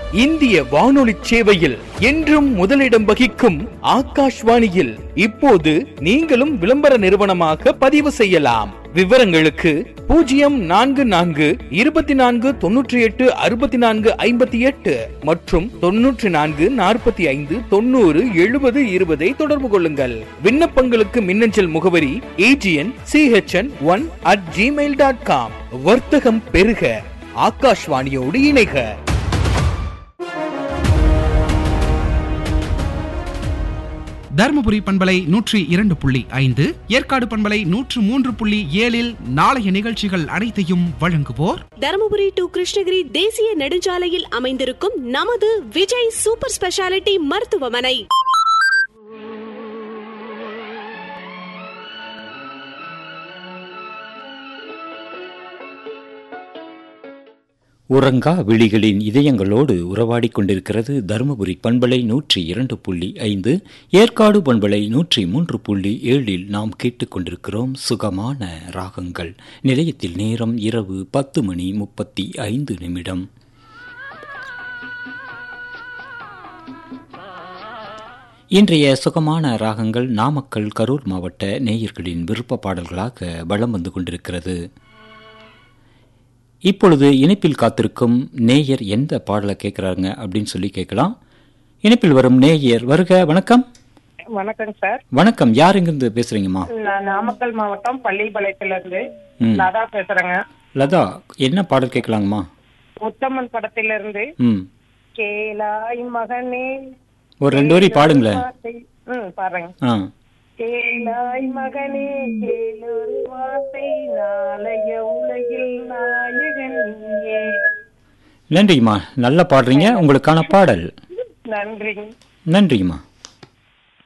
இந்திய வானொலி சேவையில் என்றும் முதலிடம் வகிக்கும் ஆகாஷ்வாணியில் இப்போது நீங்களும் விளம்பர நிறுவனமாக பதிவு செய்யலாம் விவரங்களுக்கு பூஜ்ஜியம் நான்கு நான்கு இருபத்தி நான்கு தொன்னூற்றி எட்டு அறுபத்தி நான்கு ஐம்பத்தி எட்டு மற்றும் தொன்னூற்றி நான்கு நாற்பத்தி ஐந்து தொண்ணூறு எழுபது இருபதை தொடர்பு கொள்ளுங்கள் விண்ணப்பங்களுக்கு மின்னஞ்சல் முகவரி AGN CHN one at Gmail dot com வர்த்தகம் பெருக ஆகாஷ்வாணியோடு இணைக தருமபுரி பண்பலை நூற்றி இரண்டு புள்ளி ஐந்து ஏற்காடு பண்பலை நூற்று மூன்று புள்ளி ஏழில் நாளைய நிகழ்ச்சிகள் அனைத்தையும் வழங்குவோர் தருமபுரி டு கிருஷ்ணகிரி தேசிய நெடுஞ்சாலையில் அமைந்திருக்கும் நமது விஜய் சூப்பர் ஸ்பெஷாலிட்டி மருத்துவமனை உறங்கா விழிகளின் இதயங்களோடு உறவாடிக் கொண்டிருக்கிறது தருமபுரி பண்பலை நூற்றி இரண்டு புள்ளி ஐந்து ஏற்காடு பண்பலை நூற்றி மூன்று புள்ளி ஏழில் நாம் கேட்டுக்கொண்டிருக்கிறோம் சுகமான ராகங்கள் நிலையத்தில் நேரம் இரவு பத்து மணி முப்பத்தி ஐந்து நிமிடம் இன்றைய சுகமான ராகங்கள் நாமக்கல் கரூர் மாவட்ட நேயர்களின் விருப்ப பாடல்களாக வலம் வந்து கொண்டிருக்கிறது இப்பொழுது இணைப்பில் காத்திருக்கும் நேயர் எந்த பாடலை கேட்குறாங்க அப்படின்னு சொல்லி கேட்கலாம் இணைப்பில் வரும் நேயர் வருக வணக்கம் வணக்கம் சார் வணக்கம் யார் எங்கிருந்து பேசுறீங்கம்மா நான் நாமக்கல் மாவட்டம் பள்ளிப்பாளையத்துல இருந்து ம். லதா பேசுறேங்க லதா என்ன பாடல் கேட்கலாங்கம்மா உத்தமன் படத்துல இருந்து ம் கேளாய் மகனே ஒரு ரெண்டு வரி பாடுங்களேன் வார்த்தை- ம் பாருங்க ஆ கேளாய் மகனே கேளொரு வார்த்தை நாளைய உலகில் நாயகன் நீயே நன்றிங்கம்மா நல்லா பாடுறீங்க உங்களுக்கான பாடல் நன்றி நன்றிங்கம்மா